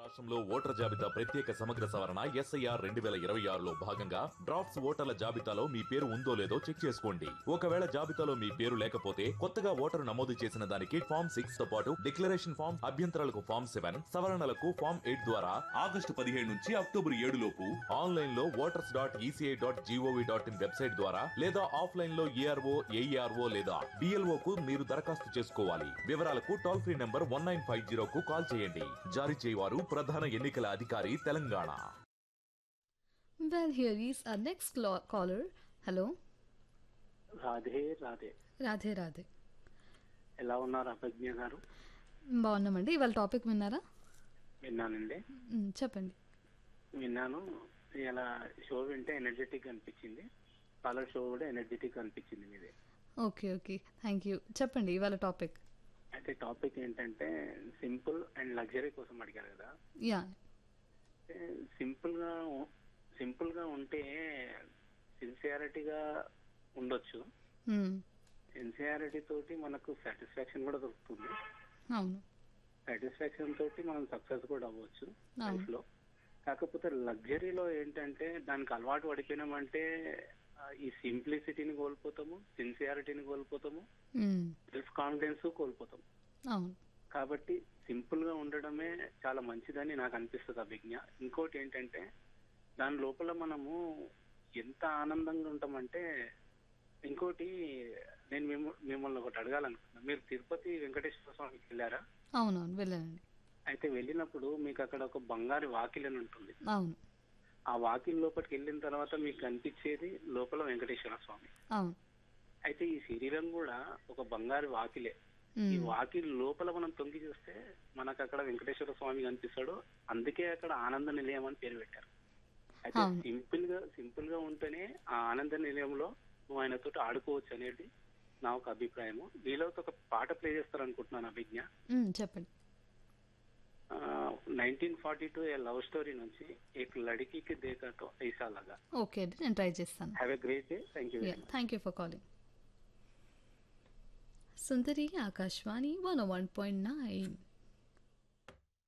రాష్ట్రంలో ఓటర్ జాబితా ప్రత్యేక సమగ్ర సవరణ ఎస్ఐఆర్ రెండు వేల ఇరవై ఆరులో భాగంగా డ్రాఫ్ట్స్ ఓటర్ల జాబితాలో మీ పేరు ఉందో లేదో చెక్ చేసుకోండి ఒకవేళ జాబితాలో మీ పేరు లేకపోతే కొత్తగా ఓటరు నమోదు చేసిన దానికి ఫామ్ సిక్స్ తో పాటు డిక్లరేషన్ ఫామ్ అభ్యంతరాలకు ఫామ్ సెవెన్ సవరణలకు ఫామ్ ఎయిట్ ద్వారా ఆగస్టు పదిహేడు నుంచి అక్టోబర్ ఏడు లోపు ఆన్లైన్ లో voters dot ECI dot GOV dot in website ద్వారా లేదా ఆఫ్లైన్ లో ఏఆర్ఓ ఏఈఆర్ఓ లేదా డిఎల్ఓ కు మీరు దరఖాస్తు చేసుకోవాలి వివరాలకు toll free number one nine five జీరోకు కాల్ చేయండి జారీ చేయవారు ప్రధాన ఎన్నికల అధికారి Telangana Well, here is our next clo- caller. Hello. Radhe Radhe Radhe Radhe ఎలా ఉన్నారు అభిజ్ఞ గారు బాగున్నామండి ఇవాళ టాపిక్ విన్నారా విన్నానండి మ్, చెప్పండి విన్నాను ఇలా షో వింటే ఎనర్జెటిక్ అనిపించింది కలర్ షో కూడా ఎనర్జెటిక్ అనిపించింది మీది ఓకే ఓకే థ్యాంక్ యూ చెప్పండి ఇవాళ టాపిక్ అయితే టాపిక్ ఏంటంటే సింపుల్ అండ్ లగ్జరీ కోసం అడిగారు కదా యా సింపుల్ గా సింపుల్ గా ఉంటే సిన్సియారిటీగా ఉండొచ్చు సిన్సియారిటీ తోటి మనకు సాటిస్ఫాక్షన్ కూడా దొరుకుతుంది అవును సాటిస్ఫాక్షన్ తోటి మనం సక్సెస్ కూడా అవ్వచ్చు అవును. లైఫ్ లో కాకపోతే లగ్జరీలో ఏంటంటే దానికి అలవాటు పడిపోయినామంటే ఆ, ఈ సింప్లిసిటీని కోల్పోతాము సిన్సియారిటీని కోల్పోతాము మ్, సెల్ఫ్ కాన్ఫిడెన్స్ కోల్పోతాము అవును కాబట్టి సింపుల్ గా ఉండడమే చాలా మంచిదని నాకు అనిపిస్తుంది అభిజ్ఞ ఇంకోటి ఏంటంటే దాని లోపల మనము ఎంత ఆనందంగా ఉంటామంటే ఇంకోటి నేను మిమ్మ మిమ్మల్ని ఒకటి అడగాలనుకున్నా మీరు తిరుపతి వెంకటేశ్వర స్వామికి వెళ్ళారా అవునవును వెళ్ళానండి అయితే వెళ్ళినప్పుడు మీకు అక్కడ ఒక బంగారు వాకిలి అని ఉంటుంది అవును ఆ వాకిలి లోపలికి వెళ్ళిన తర్వాత మీకు కనిపించేది లోపల వెంకటేశ్వర స్వామి అవును అయితే ఈ శరీరం కూడా ఒక బంగారు వాకిలే మ్, ఈ వాకిలి లోపల మనం తొంగి చూస్తే మనకు అక్కడ వెంకటేశ్వర స్వామి కనిపిస్తాడు అందుకే అక్కడ ఆనంద నిలయం అని పేరు పెట్టారు అయితే అవును. సింపుల్ గా సింపుల్ గా ఉంటేనే ఆ ఆనంద నిలయంలో నువ్వు ఆయనతో ఆడుకోవచ్చు అనేది నా ఒక అభిప్రాయము నీలో ఒక పాట ప్లే చేస్తారనుకుంటున్నాను అభిజ్ఞ మ్, చెప్పండి nineteen forty two a love story నుంచి ఏక్ లడికి దేకాతో ఐసా లగా ఓకే అండి నేను ట్రై చేస్తాను have a great day thank you yeah thank you for calling Sundari Akashvani one one point nine